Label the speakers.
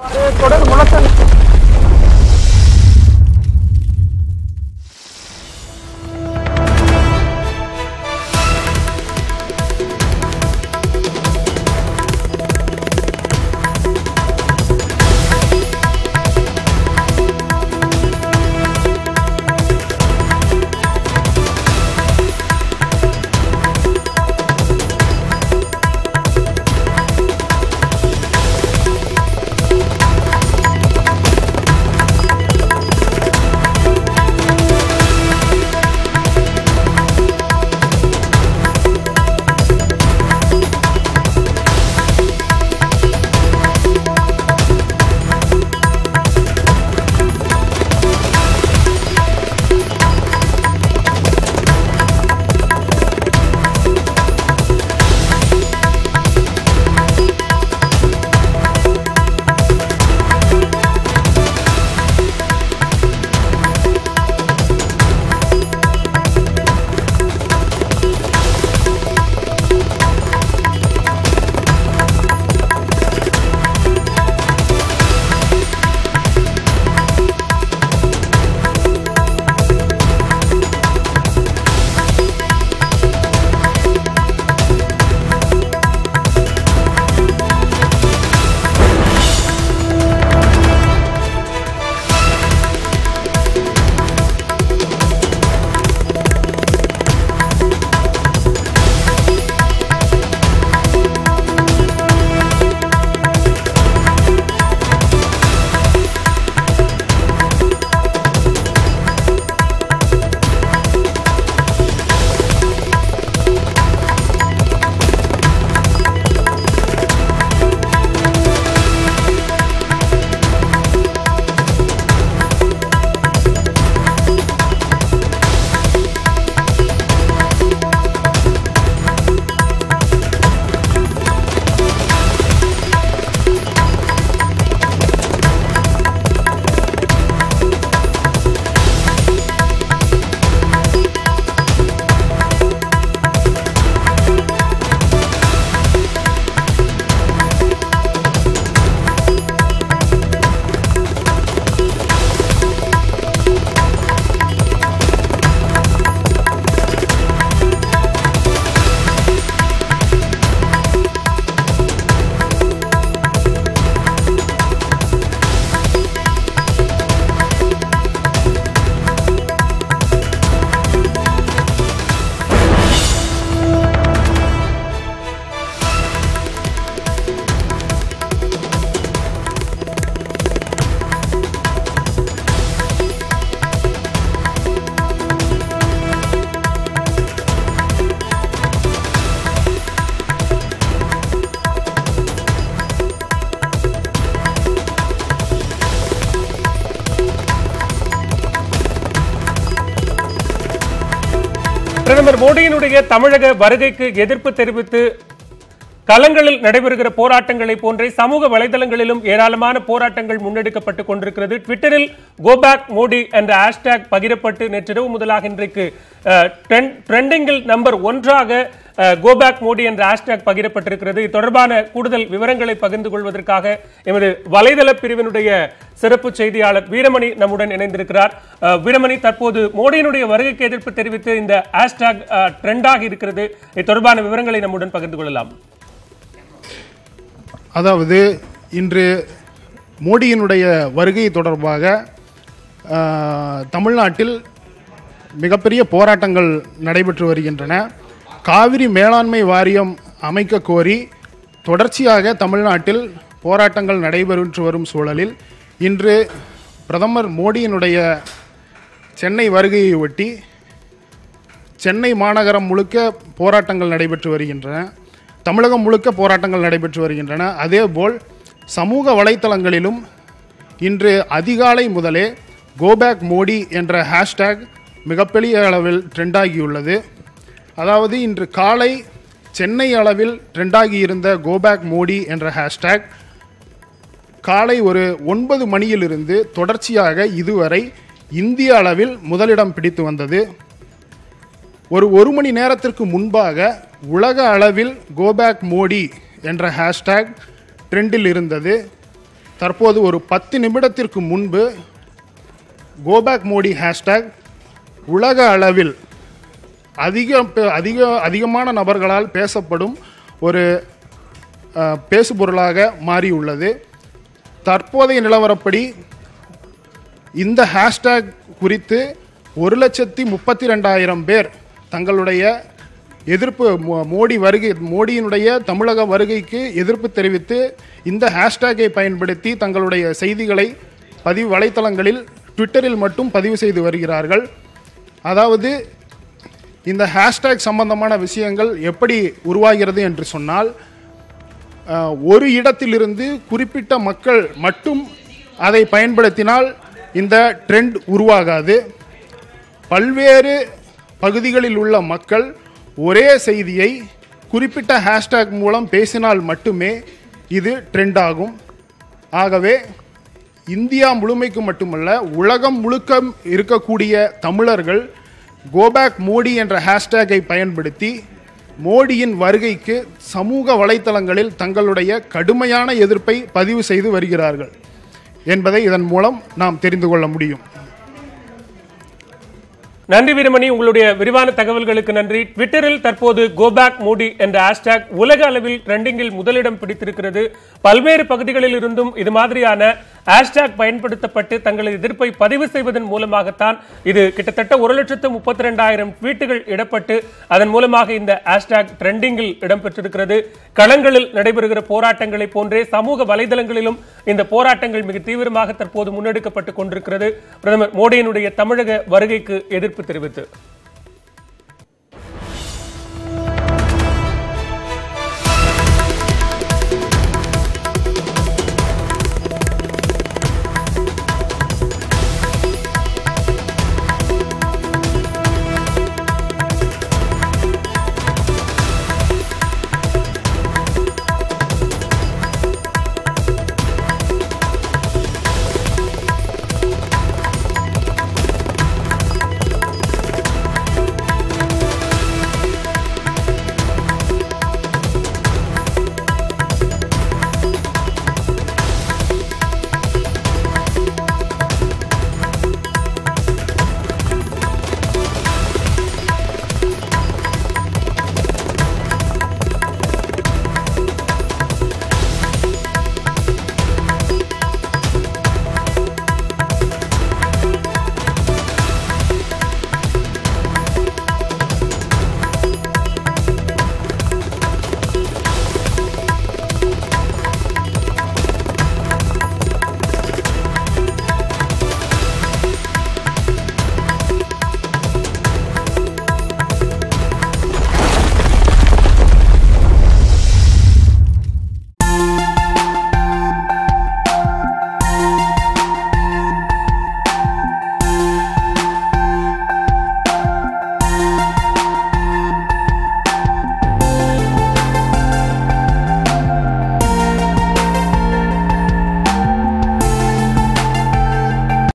Speaker 1: தொடர் முழக்கங்கள்
Speaker 2: பிரதமர் மோடியினுடைய தமிழக வருகைக்கு எதிர்ப்பு தெரிவித்து களங்களில் நடைபெறுகிற போராட்டங்களை போன்றே சமூக வலைதளங்களிலும் ஏராளமான போராட்டங்கள் முன்னெடுக்கப்பட்டுக் கொண்டிருக்கிறது ட்விட்டரில் கோபேக் மோடி என்ற ஹேஷ்டேக் பகிரப்பட்டு நேற்றிரவு முதலாக இன்றைக்கு ட்ரெண்டிங்கில் நம்பர் ஒன்றாக கோபேக் மோடி என்ற ஹேஷ்டேக் பகிரப்பட்டிருக்கிறது இது தொடர்பான கூடுதல் விவரங்களை பகிர்ந்து கொள்வதற்காக எமது வலைதள பிரிவினுடைய சிறப்பு செய்தியாளர் வீரமணி நம்முடன் இணைந்திருக்கிறார் அஹ், வீரமணி தற்போது மோடியினுடைய வருகைக்கு எதிர்ப்பு தெரிவித்து இந்த ஹேஷ்டேக் ட்ரெண்டாக இருக்கிறது இது தொடர்பான விவரங்களை நம்முடன் பகிர்ந்து கொள்ளலாம்
Speaker 3: அதாவது இன்று மோடியினுடைய வருகை தொடர்பாக ஆஹ், தமிழ்நாட்டில் மிகப்பெரிய போராட்டங்கள் நடைபெற்று வருகின்றன காவிரி மேலாண்மை வாரியம் அமைக்க கோரி தொடர்ச்சியாக தமிழ்நாட்டில் போராட்டங்கள் நடைபெற்று வரும் சூழலில் இன்று பிரதமர் மோடியினுடைய சென்னை வருகையை ஒட்டி சென்னை மாநகரம் முழுக்க போராட்டங்கள் நடைபெற்று வருகின்றன தமிழகம் முழுக்க போராட்டங்கள் நடைபெற்று வருகின்றன அதேபோல் சமூக வலைத்தளங்களிலும் இன்று அதிகாலை முதலே கோபேக் மோடி என்ற ஹேஷ்டேக் மிகப்பெரிய அளவில் ட்ரெண்டாகியுள்ளது அதாவது இன்று காலை சென்னை அளவில் ட்ரெண்டாகி இருந்த கோபேக் மோடி என்ற ஹேஷ்டேக் காலை ஒரு ஒன்பது மணியிலிருந்து தொடர்ச்சியாக இதுவரை இந்திய அளவில் முதலிடம் பிடித்து வந்தது ஒரு ஒரு மணி நேரத்திற்கு முன்பாக உலக அளவில் கோபேக் மோடி என்ற ஹேஷ்டேக் ட்ரெண்டில் இருந்தது தற்போது ஒரு பத்து நிமிடத்திற்கு முன்பு கோபேக் மோடி ஹேஷ்டேக் உலக அளவில் அதிக பே- அதிக அதிகமான நபர்களால் பேசப்படும் ஒரு அஹ், பேசுபொருளாக மாறியுள்ளது தற்போதைய நிலவரப்படி இந்த ஹேஷ்டேக் குறித்து ஒரு லட்சத்தி முப்பத்தி ரெண்டாயிரம் பேர் தங்களுடைய எதிர்ப்பு மோ- மோடி வருகை மோடியினுடைய தமிழக வருகைக்கு எதிர்ப்பு தெரிவித்து இந்த ஹேஷ்டேக்கை பயன்படுத்தி தங்களுடைய செய்திகளை பதிவு வலைத்தளங்களில் ட்விட்டரில் மட்டும் பதிவு செய்து வருகிறார்கள் அதாவது இந்த ஹேஷ்டேக் சம்பந்தமான விஷயங்கள் எப்படி உருவாகிறது என்று சொன்னால் அஹ், ஒரு இடத்திலிருந்து குறிப்பிட்ட மக்கள் மட்டும் அதை பயன்படுத்தினால் இந்த ட்ரெண்ட் உருவாகாது பல்வேறு பகுதிகளில் உள்ள மக்கள் ஒரே செய்தியை குறிப்பிட்ட ஹேஷ்டேக் மூலம் பேசினால் மட்டுமே இது ட்ரெண்ட் ஆகும் ஆகவே இந்தியா முழுமைக்கு மட்டுமல்ல உலகம் முழுக்க இருக்கக்கூடிய தமிழர்கள் கோபேக் மோடி என்ற ஹேஷ்டேக்கை பயன்படுத்தி மோடியின் வருகைக்கு சமூக வலைத்தளங்களில் தங்களுடைய கடுமையான எதிர்ப்பை பதிவு செய்து வருகிறார்கள் என்பதை இதன் மூலம் நாம் தெரிந்து கொள்ள முடியும்
Speaker 2: நன்றி வீரமணி உங்களுடைய விரிவான தகவல்களுக்கு நன்றி ட்விட்டரில் தற்போது கோபேக் மோடி என்ற ஹேஷ்டேக் உலக அளவில் ட்ரெண்டிங்கில் முதலிடம் பிடித்திருக்கிறது பல்வேறு பகுதிகளில் இருந்தும் இது மாதிரியான ஹேஷ்டேக் பயன்படுத்தப்பட்டு தங்களது எதிர்ப்பை பதிவு செய்வதன் மூலமாகத்தான் இது கிட்டத்தட்ட ஒரு லட்சத்து முப்பத்தி ரெண்டாயிரம் ட்வீட்டுகள் இடப்பட்டு அதன் மூலமாக இந்த ஹேஷ்டேக் ட்ரெண்டிங்கில் இடம்பெற்றிருக்கிறது களங்களில் நடைபெறுகிற போராட்டங்களை போன்றே சமூக வலைதளங்களிலும் இந்த போராட்டங்கள் மிக தீவிரமாக தற்போது முன்னெடுக்கப்பட்டு கொண்டிருக்கிறது பிரதமர் மோடியினுடைய தமிழக வருகைக்கு எதிர்ப்பு தெரிவித்து